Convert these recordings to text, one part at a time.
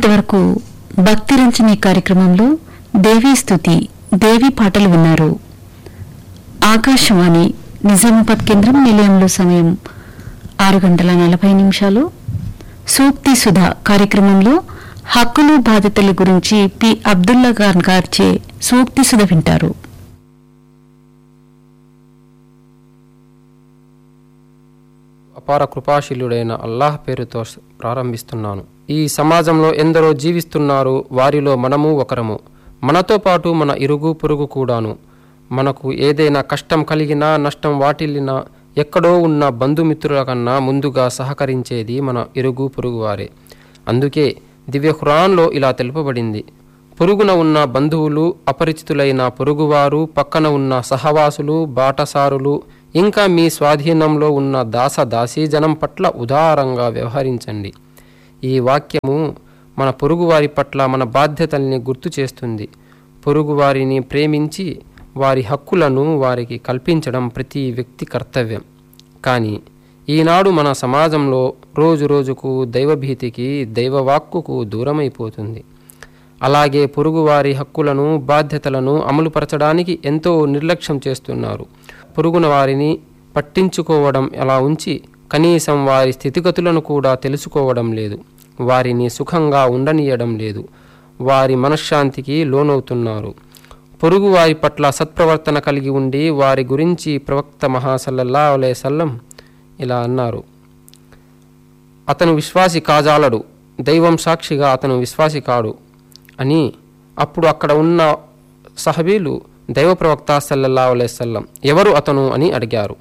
మీరింతవరకు భక్తి రంజని కార్యక్రమంలో దేవీ స్తుతి దేవి పాటలు విన్నారు ఆకాశవాణి నిజామాబాద్ కేంద్రం నిలయంలో సమయం ఆరు గంటల నలభై నిమిషాలు సూక్తి సుధా కార్యక్రమంలో హక్కులు బాధ్యతల గురించి పి అబ్దుల్లా ఖాన్ గారిచే సూక్తి సుధ వింటారు అపార కృపాశీలుడైన అల్లాహ్ పేరుతో స- ప్రారంభిస్తున్నాను ఈ సమాజంలో ఎందరో జీవిస్తున్నారు వారిలో మనము ఒకరము మనతో పాటు మన ఇరుగు పొరుగు కూడాను మనకు ఏదైనా కష్టం కలిగినా నష్టం వాటిల్లినా ఎక్కడో ఉన్న బంధుమిత్రుల కన్నా ముందుగా సహకరించేది మన ఇరుగు పొరుగు వారే అందుకే దివ్య ఖురాన్లో ఇలా తెలుపబడింది పొరుగున ఉన్న బంధువులు అపరిచితులైన పొరుగువారు పక్కన ఉన్న సహవాసులు బాటసారులు ఇంకా మీ స్వాధీనంలో ఉన్న దాస దాసీజనం పట్ల ఉదారంగా వ్యవహరించండి ఈ వాక్యము మన పొరుగువారి పట్ల మన బాధ్యతల్ని గుర్తు చేస్తుంది పొరుగువారిని ప్రేమించి వారి హక్కులను వారికి కల్పించడం ప్రతి వ్యక్తి కర్తవ్యం కానీ ఈనాడు మన సమాజంలో రోజు రోజుకు దైవభీతికి దైవవాక్కుకు దూరమైపోతుంది అలాగే పొరుగువారి హక్కులను బాధ్యతలను అమలుపరచడానికి ఎంతో నిర్లక్ష్యం చేస్తున్నారు పొరుగున వారిని పట్టించుకోవడం ఎలా ఉంచి కనీసం వారి స్థితిగతులను కూడా తెలుసుకోవడం లేదు వారిని సుఖంగా ఉండనీయడం లేదు వారి మనశ్శాంతికి లోనవుతున్నారు పొరుగు వారి పట్ల సత్ప్రవర్తన కలిగి ఉండి వారి గురించి ప్రవక్త మహాసల్లల్లా అలే సల్లం ఇలా అన్నారు అతను విశ్వాసి కాజాలడు దైవం సాక్షిగా అతను విశ్వాసి కాడు అని అప్పుడు అక్కడ ఉన్న సహబీలు దైవ ప్రవక్త సల్లల్లా అలైసల్లం ఎవరు అతను అని అడిగారు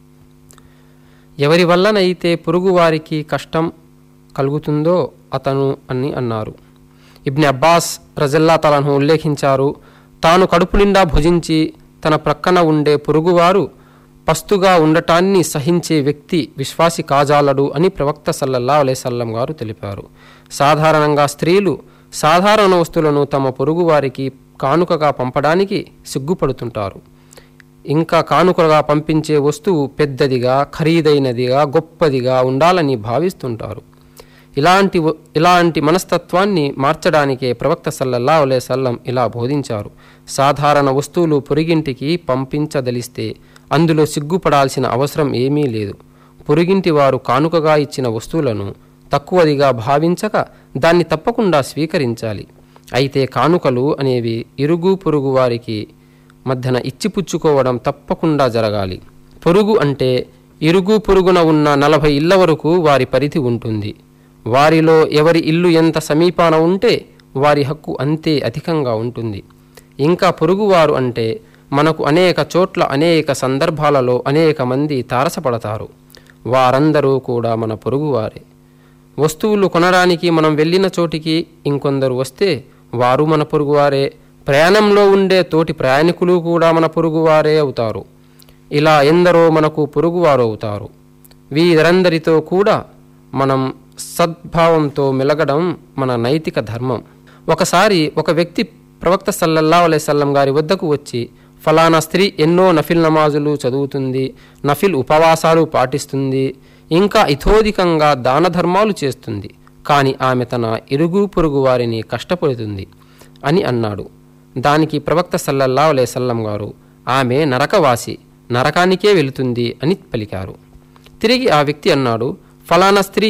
ఎవరి వల్లనైతే పొరుగువారికి కష్టం కలుగుతుందో అతను అని అన్నారు ఇబ్ని అబ్బాస్ రజల్లా తలను ఉల్లేఖించారు తాను కడుపు నిండా భుజించి తన ప్రక్కన ఉండే పొరుగువారు పస్తుగా ఉండటాన్ని సహించే వ్యక్తి విశ్వాసి కాజాలడు అని ప్రవక్త సల్లల్లా అలైసల్లం గారు తెలిపారు సాధారణంగా స్త్రీలు సాధారణ వస్తువులను తమ పొరుగువారికి కానుకగా పంపడానికి సిగ్గుపడుతుంటారు ఇంకా కానుకగా పంపించే వస్తువు పెద్దదిగా ఖరీదైనదిగా గొప్పదిగా ఉండాలని భావిస్తుంటారు ఇలాంటి వ- ఇలాంటి మనస్తత్వాన్ని మార్చడానికే ప్రవక్త సల్లల్లా అలే సల్లం ఇలా బోధించారు సాధారణ వస్తువులు పొరిగింటికి పంపించదలిస్తే అందులో సిగ్గుపడాల్సిన అవసరం ఏమీ లేదు పొరిగింటి వారు కానుకగా ఇచ్చిన వస్తువులను తక్కువదిగా భావించక దాన్ని తప్పకుండా స్వీకరించాలి అయితే కానుకలు అనేవి ఇరుగు పొరుగు వారికి మధ్యన ఇచ్చిపుచ్చుకోవడం తప్పకుండా జరగాలి పొరుగు అంటే ఇరుగు పొరుగున ఉన్న నలభై ఇళ్ల వరకు వారి పరిధి ఉంటుంది వారిలో ఎవరి ఇల్లు ఎంత సమీపాన ఉంటే వారి హక్కు అంతే అధికంగా ఉంటుంది ఇంకా పొరుగువారు అంటే మనకు అనేక చోట్ల అనేక సందర్భాలలో అనేక మంది తారసపడతారు వారందరూ కూడా మన పొరుగువారే వస్తువులు కొనడానికి మనం వెళ్ళిన చోటికి ఇంకొందరు వస్తే వారు మన పొరుగువారే ప్రయాణంలో ఉండే తోటి ప్రయాణికులు కూడా మన పొరుగువారే అవుతారు ఇలా ఎందరో మనకు పొరుగువారు అవుతారు వీరందరితో కూడా మనం సద్భావంతో మెలగడం మన నైతిక ధర్మం ఒకసారి ఒక వ్యక్తి ప్రవక్త సల్లల్లా అలైసల్లం గారి వద్దకు వచ్చి ఫలానా స్త్రీ ఎన్నో నఫిల్ నమాజులు చదువుతుంది నఫిల్ ఉపవాసాలు పాటిస్తుంది ఇంకా ఇథోధికంగా దాన ధర్మాలు చేస్తుంది కానీ ఆమె తన ఇరుగు పొరుగు వారిని కష్టపడుతుంది అని అన్నాడు దానికి ప్రవక్త సల్లల్లా అలైసల్లం గారు ఆమె నరకవాసి నరకానికే వెళుతుంది అని పలికారు తిరిగి ఆ వ్యక్తి అన్నాడు ఫలానా స్త్రీ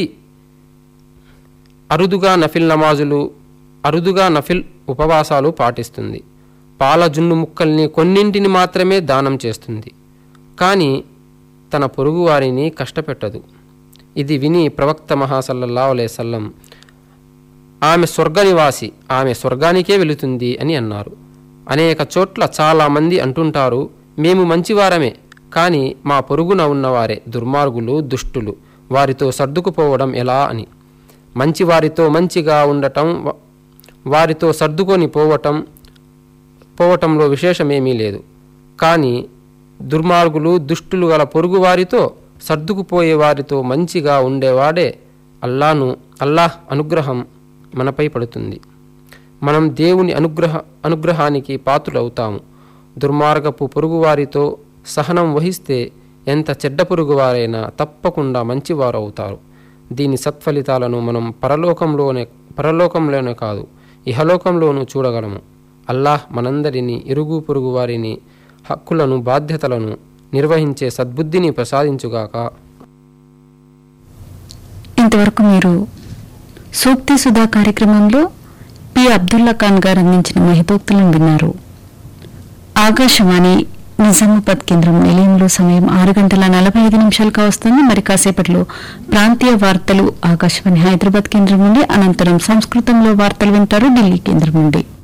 అరుదుగా నఫిల్ నమాజులు అరుదుగా నఫిల్ ఉపవాసాలు పాటిస్తుంది పాల జున్ను ముక్కల్ని కొన్నింటిని మాత్రమే దానం చేస్తుంది కానీ తన పొరుగువారిని కష్టపెట్టదు ఇది విని ప్రవక్త మహాసల్లల్లా సల్లం ఆమె స్వర్గనివాసి ఆమె స్వర్గానికే వెళుతుంది అని అన్నారు అనేక చోట్ల చాలామంది అంటుంటారు మేము మంచివారమే కానీ మా పొరుగున ఉన్నవారే దుర్మార్గులు దుష్టులు వారితో సర్దుకుపోవడం ఎలా అని మంచివారితో మంచిగా ఉండటం వ- వారితో సర్దుకొని పోవటం పోవటంలో విశేషమేమీ లేదు కానీ దుర్మార్గులు దుష్టులు గల పొరుగువారితో సర్దుకుపోయే వారితో మంచిగా ఉండేవాడే అల్లాను అల్లాహ్ అనుగ్రహం మనపై పడుతుంది మనం దేవుని అనుగ్రహ అనుగ్రహానికి పాత్రులవుతాము దుర్మార్గపు పొరుగువారితో సహనం వహిస్తే ఎంత చెడ్డ పొరుగువారైనా తప్పకుండా మంచివారు అవుతారు దీని సత్ఫలితాలను మనం పరలోకంలోనే పరలోకంలోనే కాదు ఇహలోకంలోనూ చూడగలము అల్లాహ్ మనందరినీ ఇరుగు పొరుగు వారిని హక్కులను బాధ్యతలను నిర్వహించే సద్బుద్ధిని ప్రసాదించుగాక ఇంతవరకు మీరు సూక్తి సుధా కార్యక్రమంలో పి అబ్దుల్లా ఖాన్ గారు అందించిన మహితోక్తులను విన్నారు ఆకాశవాణి నిజామాబాద్ కేంద్రం నిలయంలో సమయం ఆరు గంటల నలభై ఐదు నిమిషాలుగా వస్తుంది మరి కాసేపట్లో ప్రాంతీయ వార్తలు ఆకాశవాణి హైదరాబాద్ కేంద్రం నుండి అనంతరం సంస్కృతంలో వార్తలు వింటారు ఢిల్లీ కేంద్రం నుండి